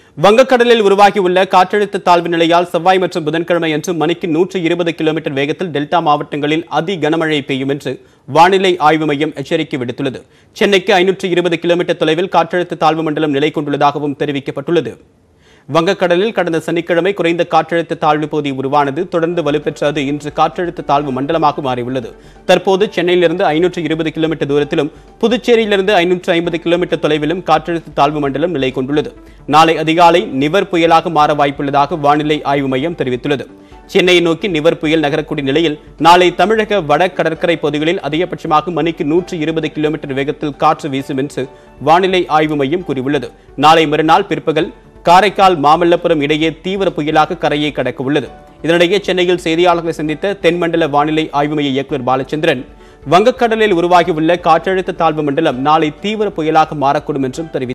வங்கக்கடலில் உருவாகியுள்ள காற்றழுத்த தாழ்வு நிலையால் செவ்வாய் மற்றும் புதன்கிழமை அன்று மணிக்கு நூற்று இருபது கிலோமீட்டர் வேகத்தில் டெல்டா மாவட்டங்களில் அதி கனமழை பெய்யும் என்று வானிலை ஆய்வு மையம் எச்சரிக்கை விடுத்துள்ளது சென்னைக்கு ஐநூற்று இருபது கிலோமீட்டர் தொலைவில் காற்றழுத்த தாழ்வு மண்டலம் நிலை கொண்டுள்ளதாகவும் தெரிவிக்கப்பட்டுள்ளது வங்கக்கடலில் கடந்த சனிக்கிழமை குறைந்த காற்றழுத்த தாழ்வு பகுதி உருவானது தொடர்ந்து வலுப்பெற்ற அது இன்று காற்றழுத்த தாழ்வு மண்டலமாக மாறியுள்ளது தற்போது சென்னையிலிருந்து ஐநூற்று இருபது கிலோமீட்டர் தூரத்திலும் புதுச்சேரியிலிருந்து ஐநூற்று ஐம்பது கிலோமீட்டர் தொலைவிலும் காற்றழுத்த தாழ்வு மண்டலம் நிலை கொண்டுள்ளது நாளை அதிகாலை நிவர் புயலாக மாற வாய்ப்புள்ளதாக வானிலை ஆய்வு மையம் தெரிவித்துள்ளது சென்னையை நோக்கி நிவர் புயல் நகரக்கூடிய நிலையில் நாளை தமிழக வட கடற்கரை பகுதிகளில் அதிகபட்சமாக மணிக்கு நூற்று இருபது கிலோமீட்டர் வேகத்தில் காற்று வீசும் என்று வானிலை ஆய்வு மையம் கூறியுள்ளது நாளை மறுநாள் பிற்பகல் காரைக்கால் மாமல்லபுரம் இடையே தீவிர புயலாக கரையை கடக்க உள்ளது இதனிடையே சென்னையில் செய்தியாளர்களை சந்தித்த தென்மண்டல வானிலை ஆய்வு மைய இயக்குநர் பாலச்சந்திரன் வங்கக்கடலில் உருவாகியுள்ள காற்றழுத்த தாழ்வு மண்டலம் நாளை தீவிர புயலாக மாறக்கூடும் என்றும் தெரிவித்தார்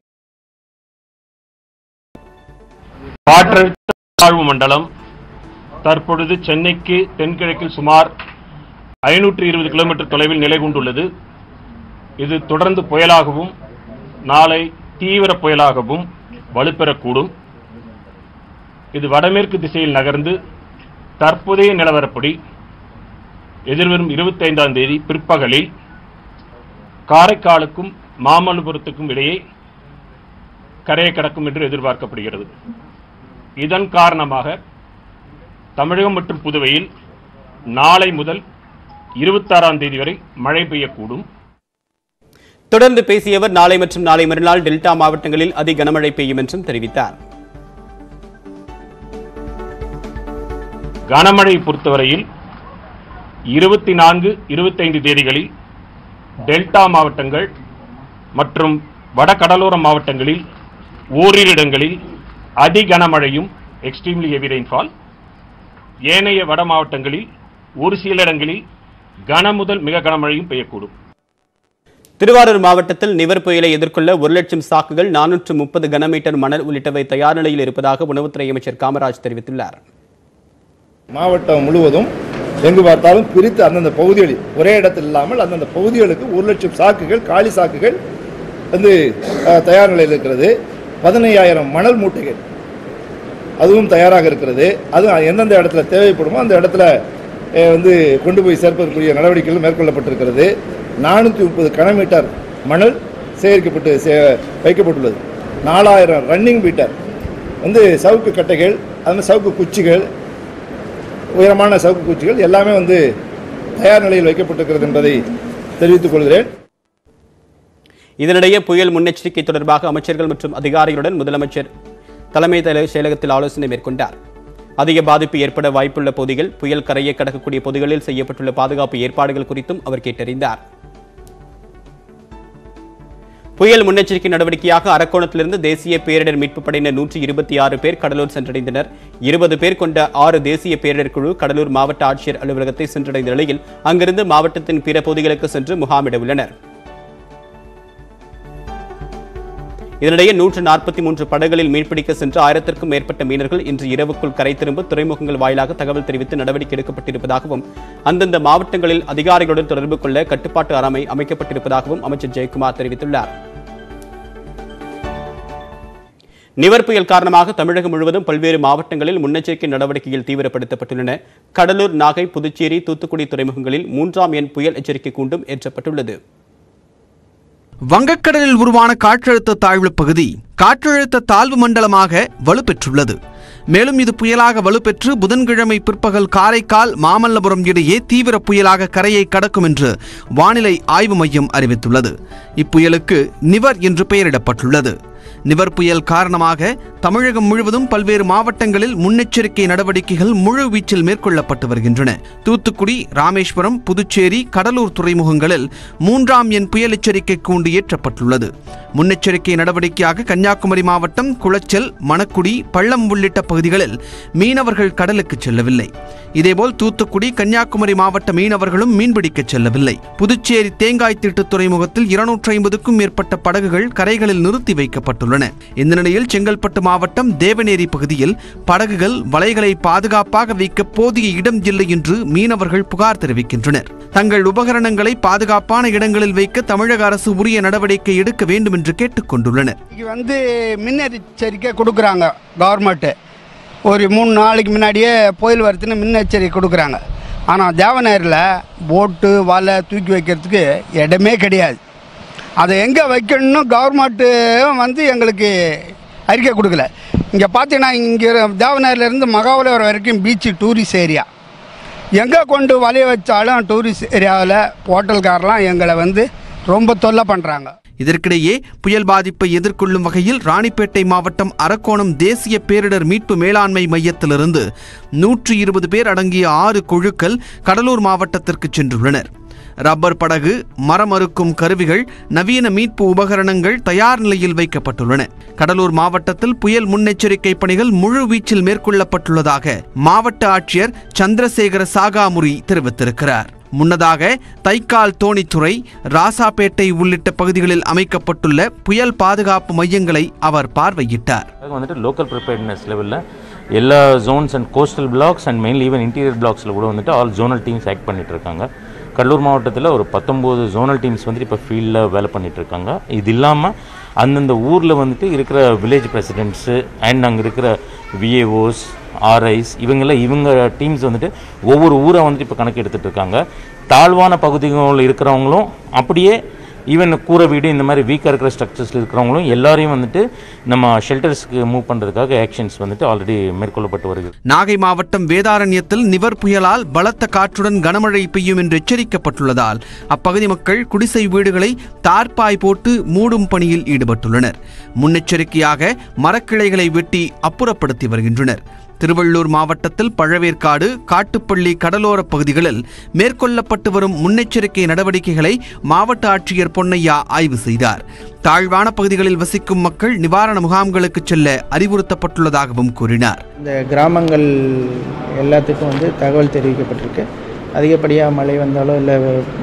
காற்றழுத்த தாழ்வு மண்டலம் தற்பொழுது சென்னைக்கு தென்கிழக்கில் சுமார் ஐநூற்று இருபது கிலோமீட்டர் தொலைவில் நிலை கொண்டுள்ளது இது தொடர்ந்து புயலாகவும் நாளை தீவிர புயலாகவும் வலுப்பெறக்கூடும் இது வடமேற்கு திசையில் நகர்ந்து தற்போதைய நிலவரப்படி எதிர்வரும் இருபத்தைந்தாம் தேதி பிற்பகலில் காரைக்காலுக்கும் மாமல்லபுரத்துக்கும் இடையே கரையை கடக்கும் என்று எதிர்பார்க்கப்படுகிறது இதன் காரணமாக தமிழகம் மற்றும் புதுவையில் நாளை முதல் இருபத்தாறாம் தேதி வரை மழை பெய்யக்கூடும் தொடர்ந்து பேசிய அவர் நாளை மற்றும் நாளை மறுநாள் டெல்டா மாவட்டங்களில் அதி கனமழை பெய்யும் என்றும் தெரிவித்தார் கனமழை பொறுத்தவரையில் இருபத்தி நான்கு இருபத்தைந்து தேதிகளில் டெல்டா மாவட்டங்கள் மற்றும் வட கடலோர மாவட்டங்களில் ஓரிரு இடங்களில் அதி கனமழையும் எக்ஸ்ட்ரீம்லி ஹெவி ரெயின்ஃபால் ஏனைய வட மாவட்டங்களில் ஒரு சில இடங்களில் கன முதல் மிக கனமழையும் பெய்யக்கூடும் திருவாரூர் மாவட்டத்தில் நிவர் புயலை எதிர்கொள்ள ஒரு லட்சம் சாக்குகள் நானூற்று முப்பது கனமீட்டர் மணல் உள்ளிட்டவை தயார் நிலையில் இருப்பதாக உணவுத்துறை அமைச்சர் காமராஜ் தெரிவித்துள்ளார் மாவட்டம் முழுவதும் எங்கு பார்த்தாலும் பிரித்து அந்தந்த பகுதிகளில் ஒரே இடத்தில் இல்லாமல் அந்தந்த பகுதிகளுக்கு ஒரு லட்சம் சாக்குகள் காலி சாக்குகள் வந்து அஹ், தயார் நிலையில் இருக்கிறது பதினையாயிரம் மணல் மூட்டைகள் அதுவும் தயாராக இருக்கிறது அது எந்தெந்த இடத்துல தேவைப்படுமோ அந்த இடத்துல அஹ், வந்து கொண்டு போய் சேர்ப்பதற்குரிய நடவடிக்கைகள் மேற்கொள்ளப்பட்டிருக்கிறது நானூற்றி முப்பது கனமீட்டர் மணல் சேகரிக்கப்பட்டு சே வைக்கப்பட்டுள்ளது நாலாயிரம் ரன்னிங் மீட்டர் வந்து சவுக்கு கட்டைகள் அது மாதிரி சவுக்கு குச்சிகள் உயரமான சவுக்கு குச்சிகள் எல்லாமே வந்து தயார் நிலையில் வைக்கப்பட்டிருக்கிறது என்பதை தெரிவித்துக் கொள்கிறேன் இதனிடையே புயல் முன்னெச்சரிக்கை தொடர்பாக அமைச்சர்கள் மற்றும் அதிகாரிகளுடன் முதலமைச்சர் தலைமை தல- செயலகத்தில் ஆலோசனை மேற்கொண்டார் அதிக பாதிப்பு ஏற்பட வாய்ப்புள்ள பகுதிகள் புயல் கரையை கடக்கக்கூடிய பகுதிகளில் செய்யப்பட்டுள்ள பாதுகாப்பு ஏற்பாடுகள் குறித்தும் அவர் கேட்டறிந்தார் புயல் முன்னெச்சரிக்கை நடவடிக்கையாக அரக்கோணத்திலிருந்து தேசிய பேரிடர் மீட்புப் படையினர் நூற்றி இருபத்தி ஆறு பேர் கடலூர் சென்றடைந்தனர் இருபது பேர் கொண்ட ஆறு தேசிய பேரிடர் குழு கடலூர் மாவட்ட ஆட்சியர் அலுவலகத்தை சென்றடைந்த நிலையில் அங்கிருந்து மாவட்டத்தின் பிற பகுதிகளுக்கு சென்று முகாமிட உள்ளனர் இதனிடையே நூற்று நாற்பத்தி மூன்று படகுகளில் மீன்பிடிக்க சென்ற ஆயிரத்திற்கும் மேற்பட்ட மீனவர்கள் இன்று இரவுக்குள் கரை திரும்ப துறைமுகங்கள் வாயிலாக தகவல் தெரிவித்து நடவடிக்கை எடுக்கப்பட்டிருப்பதாகவும் அந்தந்த மாவட்டங்களில் அதிகாரிகளுடன் தொடர்பு கொள்ள கட்டுப்பாட்டு அறமை அமைக்கப்பட்டிருப்பதாகவும் அமைச்சர் ஜெயக்குமார் தெரிவித்துள்ளார் நிவர் புயல் காரணமாக தமிழகம் முழுவதும் பல்வேறு மாவட்டங்களில் முன்னெச்சரிக்கை நடவடிக்கைகள் தீவிரப்படுத்தப்பட்டுள்ளன கடலூர் நாகை புதுச்சேரி தூத்துக்குடி துறைமுகங்களில் மூன்றாம் எண் புயல் எச்சரிக்கை கூண்டும் ஏற்றப்பட்டுள்ளது வங்கக்கடலில் உருவான காற்றழுத்த தாழ்வு பகுதி காற்றழுத்த தாழ்வு மண்டலமாக வலுப்பெற்றுள்ளது மேலும் இது புயலாக வலுப்பெற்று புதன்கிழமை பிற்பகல் காரைக்கால் மாமல்லபுரம் இடையே தீவிர புயலாக கரையை கடக்கும் என்று வானிலை ஆய்வு மையம் அறிவித்துள்ளது இப்புயலுக்கு நிவர் என்று பெயரிடப்பட்டுள்ளது நிவர் புயல் காரணமாக தமிழகம் முழுவதும் பல்வேறு மாவட்டங்களில் முன்னெச்சரிக்கை நடவடிக்கைகள் முழு வீச்சில் மேற்கொள்ளப்பட்டு வருகின்றன தூத்துக்குடி ராமேஸ்வரம் புதுச்சேரி கடலூர் துறைமுகங்களில் மூன்றாம் எண் புயல் எச்சரிக்கை கூண்டு ஏற்றப்பட்டுள்ளது முன்னெச்சரிக்கை நடவடிக்கையாக கன்னியாகுமரி மாவட்டம் குளச்சல் மணக்குடி பள்ளம் உள்ளிட்ட பகுதிகளில் மீனவர்கள் கடலுக்கு செல்லவில்லை இதேபோல் தூத்துக்குடி கன்னியாகுமரி மாவட்ட மீனவர்களும் மீன்பிடிக்க செல்லவில்லை புதுச்சேரி தேங்காய் திட்டு துறைமுகத்தில் இருநூற்றி ஐம்பதுக்கும் மேற்பட்ட படகுகள் கரைகளில் நிறுத்தி வைக்கப்பட்டுள்ளன செய்யப்பட்டுள்ளன இந்த நிலையில் செங்கல்பட்டு மாவட்டம் தேவநேரி பகுதியில் படகுகள் வலைகளை பாதுகாப்பாக வைக்க போதிய இடம் இல்லை என்று மீனவர்கள் புகார் தெரிவிக்கின்றனர் தங்கள் உபகரணங்களை பாதுகாப்பான இடங்களில் வைக்க தமிழக அரசு உரிய நடவடிக்கை எடுக்க வேண்டும் என்று கேட்டுக் கொண்டுள்ளனர் இன்னைக்கு வந்து முன்னெச்சரிக்கை கொடுக்குறாங்க கவர்மெண்ட்டு ஒரு மூணு நாளைக்கு முன்னாடியே புயல் வருதுன்னு முன்னெச்சரிக்கை கொடுக்குறாங்க ஆனால் தேவநேரில் போட்டு வலை தூக்கி வைக்கிறதுக்கு இடமே கிடையாது அதை எங்கே வைக்கணும்னு கவர்மெண்ட்டு வந்து எங்களுக்கு அறிக்கை கொடுக்கல இங்கே பார்த்தீங்கன்னா இங்கே தேவநேரிலேருந்து மகாபலிபுரம் வரைக்கும் பீச்சு டூரிஸ்ட் ஏரியா எங்கே கொண்டு வலைய வச்சாலும் டூரிஸ்ட் ஏரியாவில் ஹோட்டல்காரெலாம் எங்களை வந்து ரொம்ப தொல்லை பண்ணுறாங்க இதற்கிடையே புயல் பாதிப்பை எதிர்கொள்ளும் வகையில் ராணிப்பேட்டை மாவட்டம் அரக்கோணம் தேசிய பேரிடர் மீட்பு மேலாண்மை மையத்திலிருந்து நூற்றி இருபது பேர் அடங்கிய ஆறு குழுக்கள் கடலூர் மாவட்டத்திற்கு சென்றுள்ளனர் ரப்பர் படகு மரம் அறுக்கும் கருவிகள் நவீன மீட்பு உபகரணங்கள் தயார் நிலையில் வைக்கப்பட்டுள்ளன கடலூர் மாவட்டத்தில் புயல் முன்னெச்சரிக்கை பணிகள் முழு வீச்சில் மேற்கொள்ளப்பட்டுள்ளதாக மாவட்ட ஆட்சியர் சந்திரசேகர சாகாமுரி தெரிவித்திருக்கிறார் முன்னதாக தைக்கால் தோணித்துறை ராசாப்பேட்டை உள்ளிட்ட பகுதிகளில் அமைக்கப்பட்டுள்ள புயல் பாதுகாப்பு மையங்களை அவர் பார்வையிட்டார் அதுக்காக வந்துட்டு லோக்கல் ப்ரிப்பேர்ட்னஸ் லெவலில் எல்லா zones and coastal blocks and mainly even interior பிளாக்ஸில் கூட வந்துட்டு ஆல் ஜோனல் டீம்ஸ் ஆக்ட் பண்ணிட்டு இருக்காங்க கடலூர் மாவட்டத்தில் ஒரு பத்தொம்போது ஜோனல் டீம்ஸ் வந்துட்டு இப்போ ஃபீல்டில் வேலை பண்ணிட்டு இருக்காங்க இது இல்லாமல் அந்தந்த ஊரில் வந்துட்டு இருக்கிற வில்லேஜ் பிரசிடென்ட்ஸு அண்ட் அங்கே இருக்கிற விஏஓஸ் ஆர்ஐஸ் இவங்கெல்லாம் இவங்க டீம்ஸ் வந்துட்டு ஒவ்வொரு ஊரை வந்துட்டு இப்போ கணக்கு எடுத்துகிட்டு இருக்காங்க தாழ்வான பகுதிகளில் இருக்கிறவங்களும் அப்படியே ஈவன் கூரை வீடு இந்த மாதிரி வீக்காக இருக்கிற ஸ்ட்ரக்சர்ஸில் இருக்கிறவங்களும் எல்லாரையும் வந்துட்டு நம்ம ஷெல்டர்ஸ்க்கு மூவ் பண்ணுறதுக்காக ஆக்ஷன்ஸ் வந்துட்டு ஆல்ரெடி மேற்கொள்ளப்பட்டு வருகிறது நாகை மாவட்டம் வேதாரண்யத்தில் நிவர் புயலால் பலத்த காற்றுடன் கனமழை பெய்யும் என்று எச்சரிக்கப்பட்டுள்ளதால் அப்பகுதி மக்கள் குடிசை வீடுகளை தார்ப்பாய் போட்டு மூடும் பணியில் ஈடுபட்டுள்ளனர் முன்னெச்சரிக்கையாக மரக்கிளைகளை வெட்டி அப்புறப்படுத்தி வருகின்றனர் திருவள்ளூர் மாவட்டத்தில் பழவேற்காடு காட்டுப்பள்ளி கடலோர பகுதிகளில் மேற்கொள்ளப்பட்டு வரும் முன்னெச்சரிக்கை நடவடிக்கைகளை மாவட்ட ஆட்சியர் பொன்னையா ஆய்வு செய்தார் தாழ்வான பகுதிகளில் வசிக்கும் மக்கள் நிவாரண முகாம்களுக்கு செல்ல அறிவுறுத்தப்பட்டுள்ளதாகவும் கூறினார் இந்த கிராமங்கள் எல்லாத்துக்கும் வந்து தகவல் தெரிவிக்கப்பட்டிருக்கு அதிகப்படியாக மழை வந்தாலோ இல்லை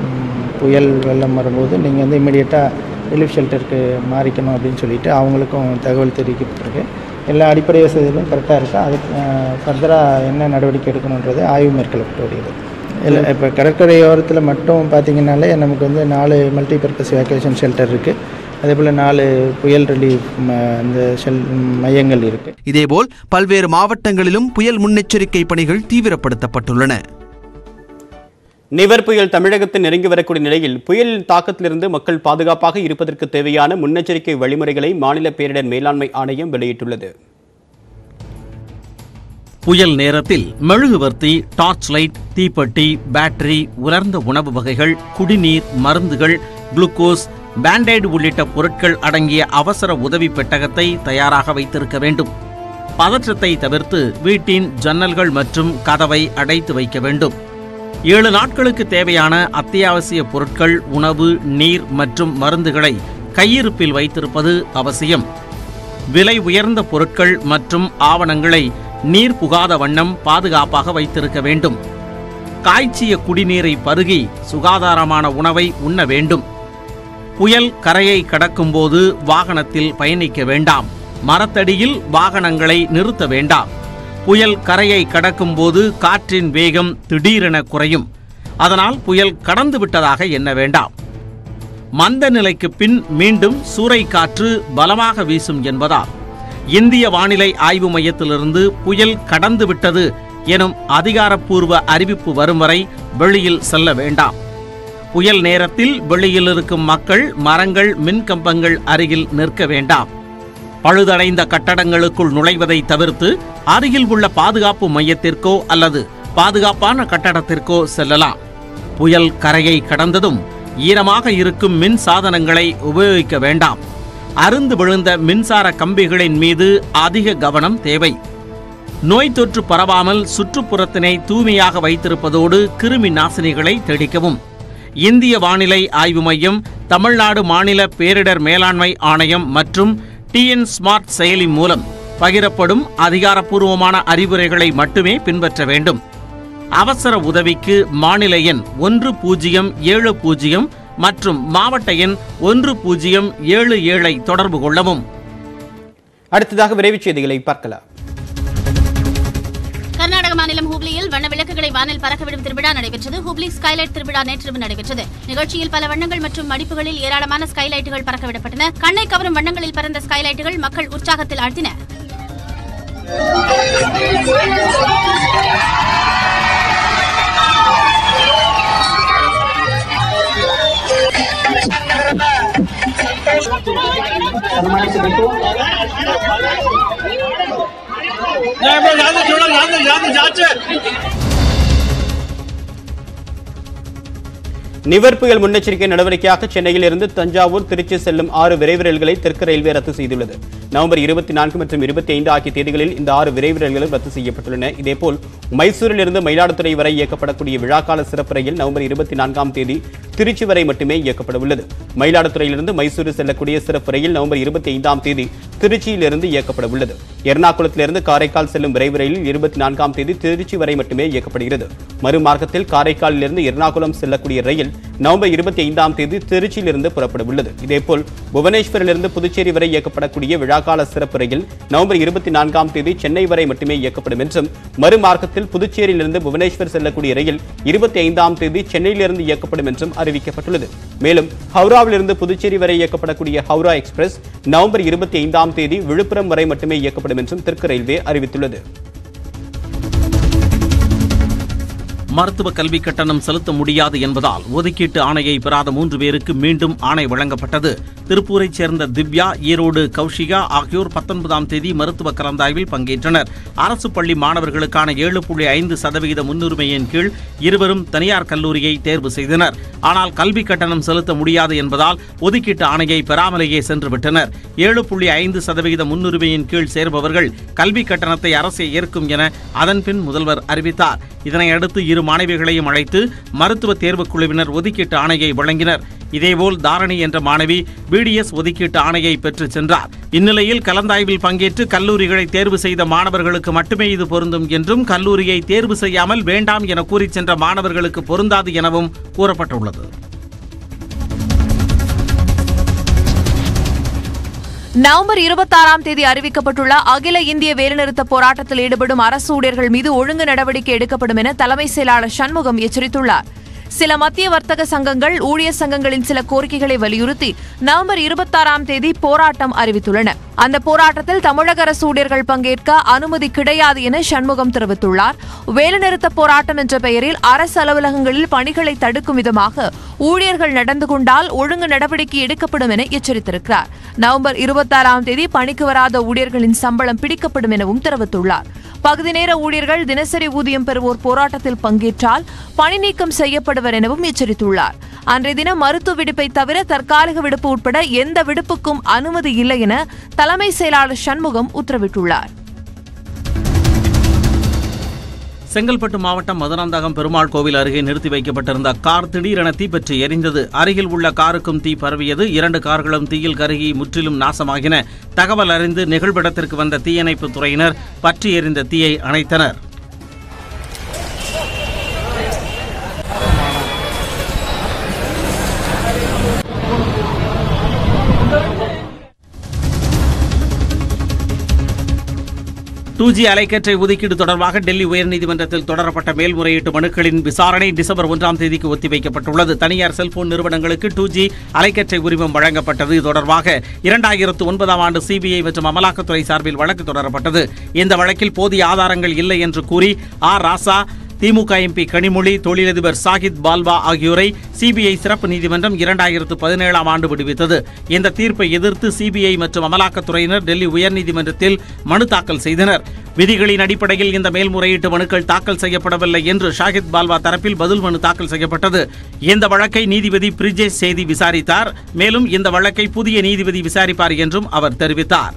புயல் வெள்ளம் வரும்போது நீங்கள் வந்து இம்மிடியட்டாக ரிலீஃப் ஷெல்டருக்கு மாறிக்கணும் அப்படின்னு சொல்லிட்டு அவங்களுக்கும் தகவல் தெரிவிக்கப்பட்டிருக்கு எல்லா அடிப்படை வசதிகளும் கரெக்டாக இருக்கா அதுக்கு ஃபர்தராக என்ன நடவடிக்கை எடுக்கணுன்றது ஆய்வு மேற்கொள்ளப்பட்டு வருகிறது இல்லை இப்போ கடற்கரையோரத்தில் மட்டும் பார்த்தீங்கன்னாலே நமக்கு வந்து நாலு மல்டி பர்பஸ் வேக்கேஷன் ஷெல்டர் இருக்குது அதே போல் நாலு புயல் ரிலீஃப் அந்த ஷெல் மையங்கள் இருக்குது இதேபோல் பல்வேறு மாவட்டங்களிலும் புயல் முன்னெச்சரிக்கை பணிகள் தீவிரப்படுத்தப்பட்டுள்ளன நிவர் புயல் தமிழகத்தை நெருங்கி வரக்கூடிய நிலையில் புயலின் தாக்கத்திலிருந்து மக்கள் பாதுகாப்பாக இருப்பதற்கு தேவையான முன்னெச்சரிக்கை வழிமுறைகளை மாநில பேரிடர் மேலாண்மை ஆணையம் வெளியிட்டுள்ளது புயல் நேரத்தில் மெழுகுவர்த்தி டார்ச் லைட் தீப்பெட்டி பேட்டரி உலர்ந்த உணவு வகைகள் குடிநீர் மருந்துகள் குளுக்கோஸ் பேண்டைடு உள்ளிட்ட பொருட்கள் அடங்கிய அவசர உதவி பெட்டகத்தை தயாராக வைத்திருக்க வேண்டும் பதற்றத்தை தவிர்த்து வீட்டின் ஜன்னல்கள் மற்றும் கதவை அடைத்து வைக்க வேண்டும் ஏழு நாட்களுக்கு தேவையான அத்தியாவசிய பொருட்கள் உணவு நீர் மற்றும் மருந்துகளை கையிருப்பில் வைத்திருப்பது அவசியம் விலை உயர்ந்த பொருட்கள் மற்றும் ஆவணங்களை நீர் புகாத வண்ணம் பாதுகாப்பாக வைத்திருக்க வேண்டும் காய்ச்சிய குடிநீரை பருகி சுகாதாரமான உணவை உண்ண வேண்டும் புயல் கரையை கடக்கும்போது வாகனத்தில் பயணிக்க வேண்டாம் மரத்தடியில் வாகனங்களை நிறுத்த வேண்டாம் புயல் கரையை கடக்கும்போது காற்றின் வேகம் திடீரென குறையும் அதனால் புயல் கடந்து விட்டதாக எண்ண வேண்டாம் மந்த நிலைக்கு பின் மீண்டும் சூறைக்காற்று பலமாக வீசும் என்பதால் இந்திய வானிலை ஆய்வு மையத்திலிருந்து புயல் கடந்து விட்டது எனும் அதிகாரப்பூர்வ அறிவிப்பு வரும் வரை வெளியில் செல்ல வேண்டாம் புயல் நேரத்தில் வெளியில் இருக்கும் மக்கள் மரங்கள் மின்கம்பங்கள் அருகில் நிற்க வேண்டாம் பழுதடைந்த கட்டடங்களுக்குள் நுழைவதை தவிர்த்து அருகில் உள்ள பாதுகாப்பு மையத்திற்கோ அல்லது பாதுகாப்பான கட்டடத்திற்கோ செல்லலாம் புயல் கரையை கடந்ததும் ஈரமாக இருக்கும் மின் சாதனங்களை உபயோகிக்க வேண்டாம் அருந்து விழுந்த மின்சார கம்பிகளின் மீது அதிக கவனம் தேவை நோய் தொற்று பரவாமல் சுற்றுப்புறத்தினை தூய்மையாக வைத்திருப்பதோடு கிருமி நாசினிகளை தெளிக்கவும் இந்திய வானிலை ஆய்வு மையம் தமிழ்நாடு மாநில பேரிடர் மேலாண்மை ஆணையம் மற்றும் டிஎன் ஸ்மார்ட் செயலி மூலம் பகிரப்படும் அதிகாரப்பூர்வமான அறிவுரைகளை மட்டுமே பின்பற்ற வேண்டும் அவசர உதவிக்கு மாநில எண் ஒன்று பூஜ்ஜியம் ஏழு பூஜ்ஜியம் மற்றும் மாவட்ட எண் ஒன்று பூஜ்ஜியம் ஏழு ஏழை தொடர்பு கொள்ளவும் அடுத்ததாக விரைவுச் செய்திகளை பார்க்கலாம் கர்நாடக மாநிலம் ஹூப்ளியில் வண்ண விளக்குகளை வானில் பறக்கவிடும் திருவிழா நடைபெற்றது ஹூப்ளி ஸ்கைலைட் திருவிழா நேற்றிரவு நடைபெற்றது நிகழ்ச்சியில் பல வண்ணங்கள் மற்றும் மடிப்புகளில் ஏராளமான ஸ்கைலைட்டுகள் பறக்கவிடப்பட்டன கண்ணை கவரும் வண்ணங்களில் பறந்த ஸ்கைலைட்டுகள் மக்கள் உற்சாகத்தில் ஆழ்த்தின நிவர் புயல் முன்னெச்சரிக்கை நடவடிக்கையாக சென்னையில் இருந்து தஞ்சாவூர் திருச்சி செல்லும் ஆறு விரைவு ரயில்களை தெற்கு ரயில்வே ரத்து செய்துள்ளது நவம்பர் இருபத்தி நான்கு மற்றும் இருபத்தி ஐந்து ஆகிய தேதிகளில் இந்த ஆறு விரைவு ரயில்களும் ரத்து செய்யப்பட்டுள்ளன இதேபோல் மைசூரில் இருந்து மயிலாடுதுறை வரை இயக்கப்படக்கூடிய விழாக்கால சிறப்பு ரயில் நவம்பர் இருபத்தி நான்காம் தேதி திருச்சி வரை மட்டுமே இயக்கப்பட உள்ளது மயிலாடுதுறையிலிருந்து மைசூரு செல்லக்கூடிய சிறப்பு ரயில் நவம்பர் இருபத்தி ஐந்தாம் தேதி திருச்சியிலிருந்து இயக்கப்பட உள்ளது எர்ணாகுளத்திலிருந்து காரைக்கால் செல்லும் விரைவு ரயில் இருபத்தி நான்காம் தேதி திருச்சி வரை மட்டுமே இயக்கப்படுகிறது மறுமார்க்கத்தில் காரைக்காலிலிருந்து எர்ணாகுளம் செல்லக்கூடிய ரயில் நவம்பர் இருபத்தி ஐந்தாம் தேதி திருச்சியிலிருந்து புறப்பட உள்ளது இதேபோல் புவனேஸ்வரிலிருந்து புதுச்சேரி வரை இயக்கப்படக்கூடிய விழாக்கால சிறப்பு ரயில் நவம்பர் இருபத்தி நான்காம் தேதி சென்னை வரை மட்டுமே இயக்கப்படும் என்றும் மறுமார்க்கத்தில் புதுச்சேரியிலிருந்து புவனேஸ்வர் செல்லக்கூடிய ரயில் இருபத்தி ஐந்தாம் தேதி சென்னையிலிருந்து இயக்கப்படும் என்றும் அறிவிக்கப்பட்டுள்ளது மேலும் ஹவுராவிலிருந்து புதுச்சேரி வரை இயக்கப்படக்கூடிய ஹவுரா எக்ஸ்பிரஸ் நவம்பர் இருபத்தி ஐந்தாம் தேதி விழுப்புரம் வரை மட்டுமே இயக்கப்படும் என்றும் தெற்கு ரயில்வே அறிவித்துள்ளது மருத்துவ கல்வி கட்டணம் செலுத்த முடியாது என்பதால் ஒதுக்கீட்டு ஆணையை பெறாத மூன்று பேருக்கு மீண்டும் ஆணை வழங்கப்பட்டது திருப்பூரைச் சேர்ந்த திவ்யா ஈரோடு கௌஷிகா ஆகியோர் பத்தொன்பதாம் தேதி மருத்துவ கலந்தாய்வில் பங்கேற்றனர் அரசு பள்ளி மாணவர்களுக்கான ஏழு புள்ளி ஐந்து சதவிகித முன்னுரிமையின் கீழ் இருவரும் தனியார் கல்லூரியை தேர்வு செய்தனர் ஆனால் கல்வி கட்டணம் செலுத்த முடியாது என்பதால் ஒதுக்கீட்டு ஆணையை பெறாமலேயே சென்று விட்டனர் ஏழு புள்ளி ஐந்து சதவிகித முன்னுரிமையின் கீழ் சேர்பவர்கள் கல்வி கட்டணத்தை அரசே ஏற்கும் என அதன்பின் முதல்வர் அறிவித்தார் இதனையடுத்து இரு மாணவிகளையும் அழைத்து மருத்துவ தேர்வுக் குழுவினர் ஒதுக்கீட்டு ஆணையை வழங்கினர் இதேபோல் தாரணி என்ற மாணவி பிடிஎஸ் ஒதுக்கீட்டு ஆணையை பெற்று சென்றார் இந்நிலையில் கலந்தாய்வில் பங்கேற்று கல்லூரிகளை தேர்வு செய்த மாணவர்களுக்கு மட்டுமே இது பொருந்தும் என்றும் கல்லூரியை தேர்வு செய்யாமல் வேண்டாம் என கூறிச் சென்ற மாணவர்களுக்கு பொருந்தாது எனவும் கூறப்பட்டுள்ளது நவம்பர் இருபத்தாறாம் தேதி அறிவிக்கப்பட்டுள்ள அகில இந்திய வேலைநிறுத்த போராட்டத்தில் ஈடுபடும் அரசு ஊழியர்கள் மீது ஒழுங்கு நடவடிக்கை எடுக்கப்படும் என தலைமை செயலாளர் சண்முகம் எச்சரித்துள்ளார் சில மத்திய வர்த்தக சங்கங்கள் ஊழியர் சங்கங்களின் சில கோரிக்கைகளை வலியுறுத்தி நவம்பர் இருபத்தாறாம் தேதி போராட்டம் அறிவித்துள்ளன அந்த போராட்டத்தில் தமிழக அரசு ஊழியர்கள் பங்கேற்க அனுமதி கிடையாது என சண்முகம் தெரிவித்துள்ளார் வேலைநிறுத்த போராட்டம் என்ற பெயரில் அரசு அலுவலகங்களில் பணிகளை தடுக்கும் விதமாக ஊழியர்கள் நடந்து கொண்டால் ஒழுங்கு நடவடிக்கை எடுக்கப்படும் என எச்சரித்திருக்கிறார் நவம்பர் இருபத்தாறாம் தேதி பணிக்கு வராத ஊழியர்களின் சம்பளம் பிடிக்கப்படும் எனவும் தெரிவித்துள்ளார் பகுதி நேர ஊழியர்கள் தினசரி ஊதியம் பெறுவோர் போராட்டத்தில் பங்கேற்றால் பணி நீக்கம் செய்யப்படுவர் எனவும் எச்சரித்துள்ளார் அன்றைய தினம் மருத்துவ விடுப்பை தவிர தற்காலிக விடுப்பு உட்பட எந்த விடுப்புக்கும் அனுமதி இல்லை என தலைமை செயலாளர் சண்முகம் உத்தரவிட்டுள்ளார் செங்கல்பட்டு மாவட்டம் மதுராந்தகம் பெருமாள் கோவில் அருகே நிறுத்தி வைக்கப்பட்டிருந்த கார் திடீரென தீப்பற்றி எரிந்தது அருகில் உள்ள காருக்கும் தீ பரவியது இரண்டு கார்களும் தீயில் கருகி முற்றிலும் நாசமாகின தகவல் அறிந்து நிகழ்விடத்திற்கு வந்த தீயணைப்பு துறையினர் பற்றி எரிந்த தீயை அணைத்தனர் டூ ஜி அலைக்கற்றை ஒதுக்கீடு தொடர்பாக டெல்லி உயர்நீதிமன்றத்தில் தொடரப்பட்ட மேல்முறையீட்டு மனுக்களின் விசாரணை டிசம்பர் ஒன்றாம் தேதிக்கு ஒத்திவைக்கப்பட்டுள்ளது தனியார் செல்போன் நிறுவனங்களுக்கு டூ ஜி அலைக்கற்றை உரிமம் வழங்கப்பட்டது இது தொடர்பாக இரண்டாயிரத்து ஒன்பதாம் ஆண்டு சிபிஐ மற்றும் அமலாக்கத்துறை சார்பில் வழக்கு தொடரப்பட்டது இந்த வழக்கில் போதிய ஆதாரங்கள் இல்லை என்று கூறி ஆர் ராசா திமுக எம்பி கனிமொழி தொழிலதிபர் சாகித் பால்வா ஆகியோரை சிபிஐ சிறப்பு நீதிமன்றம் இரண்டாயிரத்து பதினேழாம் ஆண்டு விடுவித்தது இந்த தீர்ப்பை எதிர்த்து சிபிஐ மற்றும் அமலாக்கத்துறையினர் டெல்லி உயர்நீதிமன்றத்தில் மனு தாக்கல் செய்தனர் விதிகளின் அடிப்படையில் இந்த மேல்முறையீட்டு மனுக்கள் தாக்கல் செய்யப்படவில்லை என்று ஷாகித் பால்வா தரப்பில் பதில் மனு தாக்கல் செய்யப்பட்டது இந்த வழக்கை நீதிபதி பிரிஜேஷ் சேதி விசாரித்தார் மேலும் இந்த வழக்கை புதிய நீதிபதி விசாரிப்பார் என்றும் அவர் தெரிவித்தார்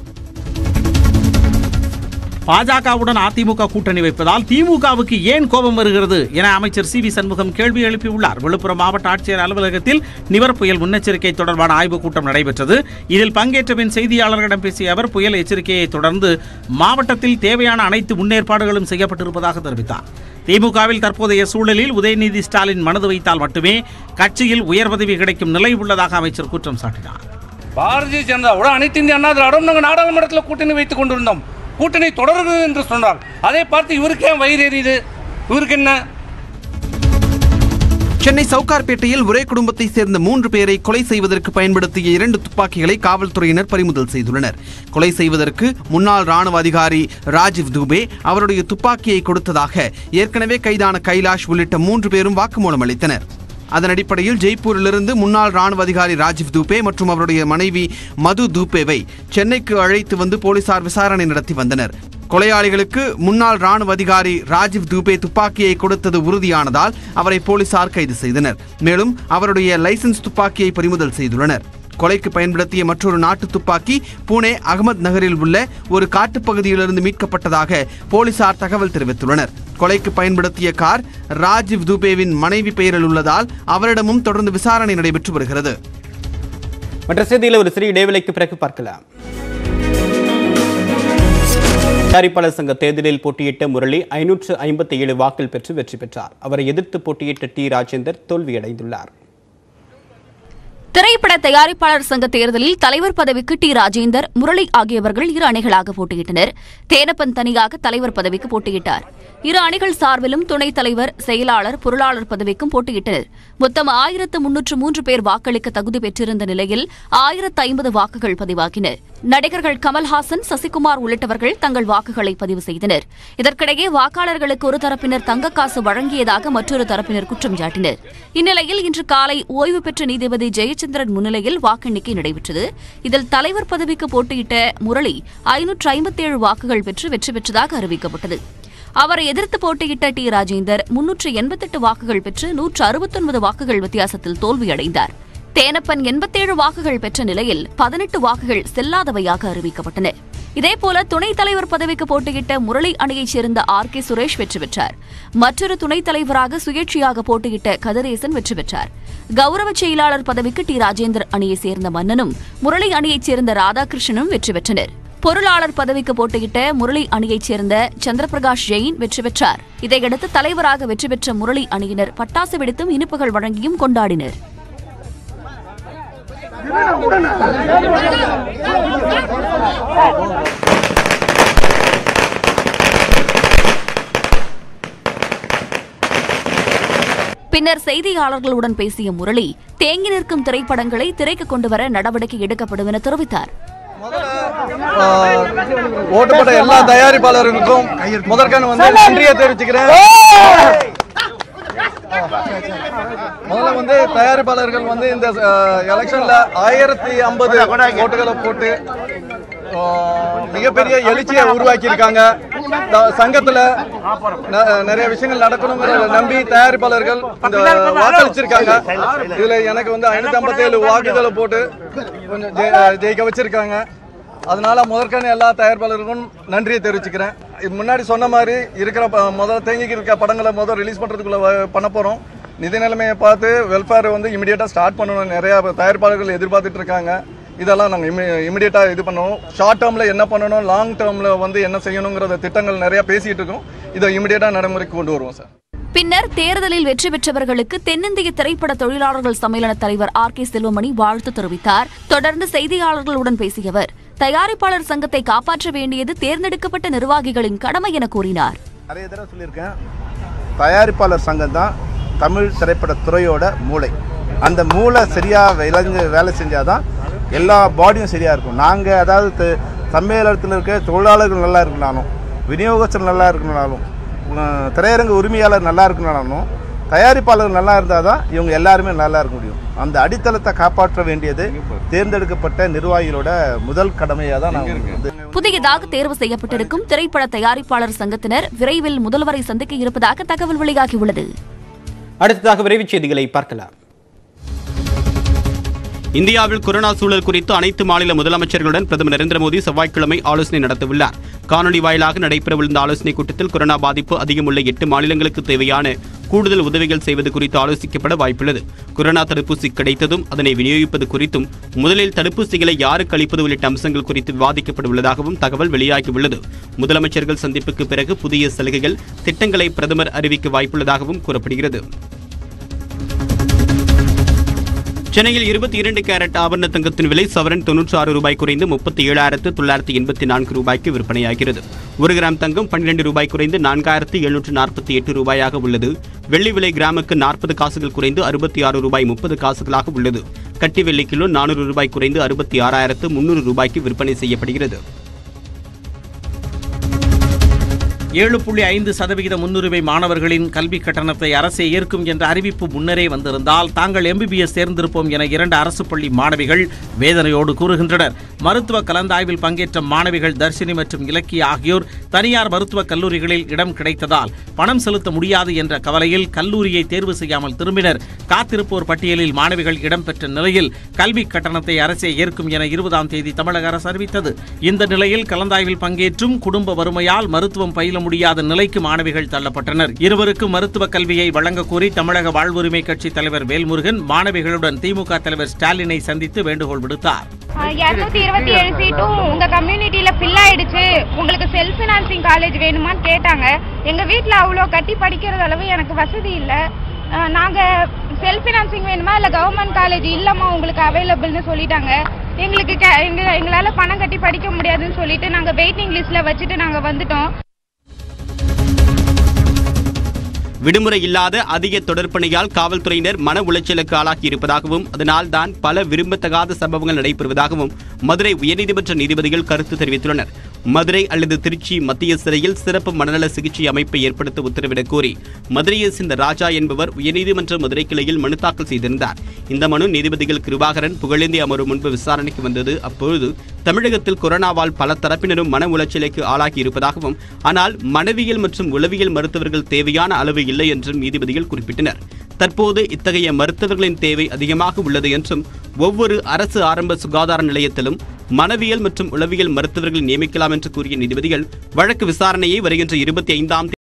பாஜகவுடன் அதிமுக கூட்டணி வைப்பதால் திமுகவுக்கு ஏன் கோபம் வருகிறது என அமைச்சர் சி வி சண்முகம் கேள்வி எழுப்பியுள்ளார் விழுப்புரம் மாவட்ட ஆட்சியர் அலுவலகத்தில் நிவர் புயல் முன்னெச்சரிக்கை தொடர்பான ஆய்வுக் கூட்டம் நடைபெற்றது இதில் பங்கேற்ற பின் செய்தியாளர்களிடம் பேசிய அவர் புயல் எச்சரிக்கையை தொடர்ந்து மாவட்டத்தில் தேவையான அனைத்து முன்னேற்பாடுகளும் செய்யப்பட்டிருப்பதாக தெரிவித்தார் திமுகவில் தற்போதைய சூழலில் உதயநிதி ஸ்டாலின் மனது வைத்தால் மட்டுமே கட்சியில் உயர் பதவி கிடைக்கும் நிலை உள்ளதாக அமைச்சர் குற்றம் சாட்டினார் பாரதிய ஜனதாவோட அனைத்து இந்திய அண்ணா திராவிடம் நாங்கள் நாடாளுமன்றத்தில் கூட்டணி வைத்துக் கொண்டிருந்தோம் கூட்டணி தொடருகிறது என்று சொன்னார் அதை பார்த்து இவருக்கு ஏன் வயிறு எரியுது இவருக்கு என்ன சென்னை சவுகார்பேட்டையில் ஒரே குடும்பத்தைச் சேர்ந்த மூன்று பேரை கொலை செய்வதற்கு பயன்படுத்திய இரண்டு துப்பாக்கிகளை காவல்துறையினர் பறிமுதல் செய்துள்ளனர் கொலை செய்வதற்கு முன்னாள் ராணுவ அதிகாரி ராஜீவ் துபே அவருடைய துப்பாக்கியை கொடுத்ததாக ஏற்கனவே கைதான கைலாஷ் உள்ளிட்ட மூன்று பேரும் வாக்குமூலம் அளித்தனர் அதன் அடிப்படையில் ஜெய்ப்பூரிலிருந்து முன்னாள் ராணுவ அதிகாரி ராஜீவ் தூபே மற்றும் அவருடைய மனைவி மது தூபேவை சென்னைக்கு அழைத்து வந்து போலீசார் விசாரணை நடத்தி வந்தனர் கொலையாளிகளுக்கு முன்னாள் ராணுவ அதிகாரி ராஜீவ் தூபே துப்பாக்கியை கொடுத்தது உறுதியானதால் அவரை போலீசார் கைது செய்தனர் மேலும் அவருடைய லைசென்ஸ் துப்பாக்கியை பறிமுதல் செய்துள்ளனர் கொலைக்கு பயன்படுத்திய மற்றொரு நாட்டு துப்பாக்கி பூனே அகமது நகரில் உள்ள ஒரு காட்டுப்பகுதியிலிருந்து மீட்கப்பட்டதாக போலீசார் தகவல் தெரிவித்துள்ளனர் கொலைக்கு பயன்படுத்திய கார் ராஜீவ் துபேவின் மனைவி பெயரில் உள்ளதால் அவரிடமும் தொடர்ந்து விசாரணை நடைபெற்று வருகிறது மற்ற செய்தியில் ஒரு சிறிய இடைவேளைக்கு பிறகு பார்க்கலாம் தயாரிப்பாளர் சங்க தேர்தலில் போட்டியிட்ட முரளி ஐநூற்று ஐம்பத்தி ஏழு வாக்கில் பெற்று வெற்றி பெற்றார் அவரை எதிர்த்து போட்டியிட்ட டி ராஜேந்தர் தோல்வியடைந்துள்ளார் திரைப்பட தயாரிப்பாளர் சங்க தேர்தலில் தலைவர் பதவிக்கு டி ராஜேந்தர் முரளி ஆகியவர்கள் இரு அணிகளாக போட்டியிட்டனர் தேனப்பன் தனியாக தலைவர் பதவிக்கு போட்டியிட்டார் இரு அணிகள் சார்பிலும் துணைத் தலைவர் செயலாளர் பொருளாளர் பதவிக்கும் போட்டியிட்டனர் மொத்தம் ஆயிரத்து முன்னூற்று மூன்று பேர் வாக்களிக்க தகுதி பெற்றிருந்த நிலையில் ஆயிரத்து ஐம்பது வாக்குகள் பதிவாகின நடிகர்கள் கமல்ஹாசன் சசிகுமார் உள்ளிட்டவர்கள் தங்கள் வாக்குகளை பதிவு செய்தனர் இதற்கிடையே வாக்காளர்களுக்கு ஒரு தரப்பினர் தங்கக்காசு வழங்கியதாக மற்றொரு தரப்பினர் குற்றம் சாட்டினர் இந்நிலையில் இன்று காலை ஓய்வு பெற்ற நீதிபதி ஜெயச்சந்திரன் முன்னிலையில் வாக்கெண்ணிக்கை நடைபெற்றது இதில் தலைவர் பதவிக்கு போட்டியிட்ட முரளி ஐநூற்று ஐம்பத்தேழு வாக்குகள் பெற்று வெற்றி பெற்றதாக அறிவிக்கப்பட்டது அவரை எதிர்த்து போட்டியிட்ட டி ராஜேந்தர் முன்னூற்று எண்பத்தெட்டு வாக்குகள் பெற்று நூற்று அறுபத்தொன்பது வாக்குகள் வித்தியாசத்தில் தோல்வியடைந்தார் தேனப்பன் எண்பத்தேழு வாக்குகள் பெற்ற நிலையில் பதினெட்டு வாக்குகள் செல்லாதவையாக அறிவிக்கப்பட்டன இதேபோல துணைத் தலைவர் பதவிக்கு போட்டியிட்ட முரளி அணியைச் சேர்ந்த ஆர் கே சுரேஷ் வெற்றி பெற்றார் மற்றொரு துணைத் தலைவராக சுயேட்சையாக போட்டியிட்ட கதிரேசன் வெற்றி பெற்றார் கௌரவ செயலாளர் பதவிக்கு டி ராஜேந்தர் அணியைச் சேர்ந்த மன்னனும் முரளி அணியைச் சேர்ந்த ராதாகிருஷ்ணனும் வெற்றி பெற்றனர் பொருளாளர் பதவிக்கு போட்டியிட்ட முரளி அணியைச் சேர்ந்த சந்திரபிரகாஷ் ஜெயின் வெற்றி பெற்றார் இதையடுத்து தலைவராக வெற்றி பெற்ற முரளி அணியினர் பட்டாசு வெடித்தும் இனிப்புகள் வழங்கியும் கொண்டாடினர் பின்னர் செய்தியாளர்களுடன் பேசிய முரளி தேங்கி நிற்கும் திரைப்படங்களை திரைக்கு கொண்டுவர நடவடிக்கை எடுக்கப்படும் என தெரிவித்தார் ஓட்டுப்பட்ட எல்லா தயாரிப்பாளர்களுக்கும் முதற்கண் வந்து நன்றியை தெரிவிச்சுக்கிறேன் முதல்ல வந்து தயாரிப்பாளர்கள் வந்து இந்த எலெக்ஷன்ல ஆயிரத்தி ஐம்பது ஓட்டுகளை போட்டு ஆஹ், மிகப்பெரிய எழுச்சியை உருவாக்கி இருக்காங்க சங்கத்துல ந- நிறைய விஷயங்கள் நடக்கணுங்கிறத நம்பி தயாரிப்பாளர்கள் இந்த வாக்களிச்சிருக்காங்க இதுல எனக்கு வந்து ஐநூத்தி ஐம்பத்தி ஏழு வாக்குகளை போட்டு கொஞ்சம் ஜெய- ஜெயிக்க வச்சிருக்காங்க அதனால முதற்கண் எல்லா தயாரிப்பாளர்களுக்கும் நன்றியை தெரிவிச்சுக்கிறேன் இது முன்னாடி சொன்ன மாதிரி இருக்கிற ப- முதல் தேங்கி இருக்க படங்களை முதல் ரிலீஸ் பண்றதுக்குள்ள வ- பண்ண போறோம் நிதி நிலைமையை பார்த்து வெல்ஃபேர் வந்து இமிடியேட்டா ஸ்டார்ட் பண்ணணும் நிறைய தயாரிப்பாளர்கள் எதிர்பார்த்துட்டு இருக்காங்க இதெல்லாம் நாங்கள் இமி இமிடியேட்டா இது பண்ணுவோம் ஷார்ட் டேர்ம்ல என்ன பண்ணணும் லாங் டேர்ம்ல வந்து என்ன செய்யணுங்கிறத திட்டங்கள் நிறைய பேசிட்டு இருக்கோம் இதை இமிடியேட்டா நடைமுறைக்கு கொண்டு வருவோம் சார் பின்னர் தேர்தலில் வெற்றி பெற்றவர்களுக்கு தென்னிந்திய திரைப்பட தொழிலாளர்கள் சம்மேளன தலைவர் ஆர் கே செல்வமணி வாழ்த்து தெரிவித்தார் தொடர்ந்து செய்தியாளர்களுடன் பேசிய அவர் தயாரிப்பாளர் சங்கத்தை காப்பாற்ற வேண்டியது தேர்ந்தெடுக்கப்பட்ட நிர்வாகிகளின் கடமை என கூறினார் நிறைய தடவை சொல்லியிருக்கேன் தயாரிப்பாளர் சங்கம் தான் தமிழ் திரைப்பட துறையோட மூளை அந்த மூளை சரியாக விளைஞ்சு வேலை செஞ்சாதான் எல்லா பாடியும் சரியாக இருக்கும் நாங்கள் அதாவது த- சம்மேளனத்தில் இருக்க தொழிலாளர்கள் நல்லா இருக்கணும் விநியோகஸ்தர் நல்லா இருக்கணும்னாலும் உம், திரையரங்கு உரிமையாளர் நல்லா இருக்கணும்னாலும் தயாரிப்பாளர்கள் நல்லா இருந்தால் தான் இவங்க எல்லாருமே நல்லா இருக்க முடியும் அந்த அடித்தளத்தை காப்பாற்ற வேண்டியது தேர்ந்தெடுக்கப்பட்ட நிர்வாகிகளோட முதல் கடமையாக தான் நாங்கள் வந்து புதியதாக தேர்வு செய்யப்பட்டிருக்கும் திரைப்பட தயாரிப்பாளர் சங்கத்தினர் விரைவில் முதல்வரை சந்திக்க இருப்பதாக தகவல் வெளியாகியுள்ளது அடுத்ததாக விரைவுச் செய்திகளை பார்க்கலாம் இந்தியாவில் கொரோனா சூழல் குறித்து அனைத்து மாநில முதலமைச்சர்களுடன் பிரதமர் நரேந்திர மோடி செவ்வாய்க்கிழமை ஆலோசனை நடத்தவுள்ளார் காணொலி வாயிலாக நடைபெறவுள்ள இந்த ஆலோசனைக் கூட்டத்தில் கொரோனா பாதிப்பு அதிகமுள்ள எட்டு மாநிலங்களுக்கு தேவையான கூடுதல் உதவிகள் செய்வது குறித்து ஆலோசிக்கப்பட வாய்ப்புள்ளது கொரோனா தடுப்பூசி கிடைத்ததும் அதனை விநியோகிப்பது குறித்தும் முதலில் தடுப்பூசிகளை யாருக்கு அளிப்பது உள்ளிட்ட அம்சங்கள் குறித்து விவாதிக்கப்பட உள்ளதாகவும் தகவல் வெளியாகியுள்ளது முதலமைச்சர்கள் சந்திப்புக்கு பிறகு புதிய சலுகைகள் திட்டங்களை பிரதமர் அறிவிக்க வாய்ப்புள்ளதாகவும் கூறப்படுகிறது சென்னையில் இருபத்தி இரண்டு கேரட் ஆபரண தங்கத்தின் விலை சவரன் தொன்னூற்றி ஆறு ரூபாய் குறைந்து முப்பத்தி ஏழாயிரத்து தொள்ளாயிரத்தி எண்பத்தி நான்கு ரூபாய்க்கு விற்பனையாகிறது ஒரு கிராம் தங்கம் பன்னிரண்டு ரூபாய் குறைந்து நான்காயிரத்து எழுநூற்று நாற்பத்தி எட்டு ரூபாயாக உள்ளது வெள்ளி விலை கிராமுக்கு நாற்பது காசுகள் குறைந்து அறுபத்தி ஆறு ரூபாய் முப்பது காசுகளாக உள்ளது கட்டி வெள்ளி கிலோ நானூறு ரூபாய் குறைந்து அறுபத்தி ஆறாயிரத்து முன்னூறு ரூபாய்க்கு விற்பனை செய்யப்படுகிறது ஏழு புள்ளி ஐந்து சதவிகித முன்னுரிமை மாணவர்களின் கல்வி கட்டணத்தை அரசே ஏற்கும் என்ற அறிவிப்பு முன்னரே வந்திருந்தால் தாங்கள் எம்பிபிஎஸ் தேர்ந்திருப்போம் என இரண்டு அரசு பள்ளி மாணவிகள் வேதனையோடு கூறுகின்றனர் மருத்துவ கலந்தாய்வில் பங்கேற்ற மாணவிகள் தர்ஷினி மற்றும் இலக்கிய ஆகியோர் தனியார் மருத்துவக் கல்லூரிகளில் இடம் கிடைத்ததால் பணம் செலுத்த முடியாது என்ற கவலையில் கல்லூரியை தேர்வு செய்யாமல் திரும்பினர் காத்திருப்போர் பட்டியலில் மாணவிகள் இடம்பெற்ற நிலையில் கல்வி கட்டணத்தை அரசே ஏற்கும் என இருபதாம் தேதி தமிழக அரசு அறிவித்தது இந்த நிலையில் கலந்தாய்வில் பங்கேற்றும் குடும்ப வறுமையால் மருத்துவம் பயில முடியாத நிலைக்கு மாணவிகள் தள்ளப்பட்டனர் இருவருக்கும் மருத்துவ கல்வியை வழங்க கோரி தமிழக வாழ்வுரிமை கட்சி தலைவர் வேல்முருகன் மாணவிகளுடன் திமுக தலைவர் ஸ்டாலினை சந்தித்து வேண்டுகோள் விடுத்தார் இரநூத்தி இருபத்தி ஏழு சீட்டும் உங்க கம்யூனிட்டியில ஃபில் ஆயிடுச்சு உங்களுக்கு செல்ஃப் ஃபினான்சிங் காலேஜ் வேணுமான்னு கேட்டாங்க எங்க வீட்ல அவ்வளோ கட்டி படிக்கிறது அளவு எனக்கு வசதி இல்லை அஹ், நாங்க செல்ஃப் ஃபினான்சிங் வேணுமா இல்ல கவர்மெண்ட் காலேஜ் இல்லம்மா உங்களுக்கு அவைலபிள்னு சொல்லிட்டாங்க எங்களுக்கு க- எங்க எங்களால பணம் கட்டி படிக்க முடியாதுன்னு சொல்லிட்டு நாங்க வெயிட்டிங் லிஸ்ட்ல வச்சுட்டு நாங்க வந்துட்டோம் விடுமுறை இல்லாத அதிக தொடர்பணியால் காவல்துறையினர் மன உளைச்சலுக்கு ஆளாகி இருப்பதாகவும் அதனால் தான் பல விரும்பத்தகாத சம்பவங்கள் நடைபெறுவதாகவும் மதுரை உயர்நீதிமன்ற நீதிபதிகள் கருத்து தெரிவித்துள்ளனர் மதுரை அல்லது திருச்சி மத்திய சிறையில் சிறப்பு மனநல சிகிச்சை அமைப்பை ஏற்படுத்த உத்தரவிடக் கோரி மதுரையை சேர்ந்த ராஜா என்பவர் உயர்நீதிமன்ற மதுரை கிளையில் மனு தாக்கல் செய்திருந்தார் இந்த மனு நீதிபதிகள் கிருபாகரன் புகழேந்தி அமர்வு முன்பு விசாரணைக்கு வந்தது அப்பொழுது தமிழகத்தில் கொரோனாவால் பல தரப்பினரும் மன உளைச்சலுக்கு ஆளாகி இருப்பதாகவும் ஆனால் மனவியல் மற்றும் உளவியல் மருத்துவர்கள் தேவையான அளவு இல்லை என்றும் நீதிபதிகள் குறிப்பிட்டனர் தற்போது இத்தகைய மருத்துவர்களின் தேவை அதிகமாக உள்ளது என்றும் ஒவ்வொரு அரசு ஆரம்ப சுகாதார நிலையத்திலும் மனவியல் மற்றும் உளவியல் மருத்துவர்கள் நியமிக்கலாம் என்று கூறிய நீதிபதிகள் வழக்கு விசாரணையை வருகின்ற இருபத்தி ஐந்தாம்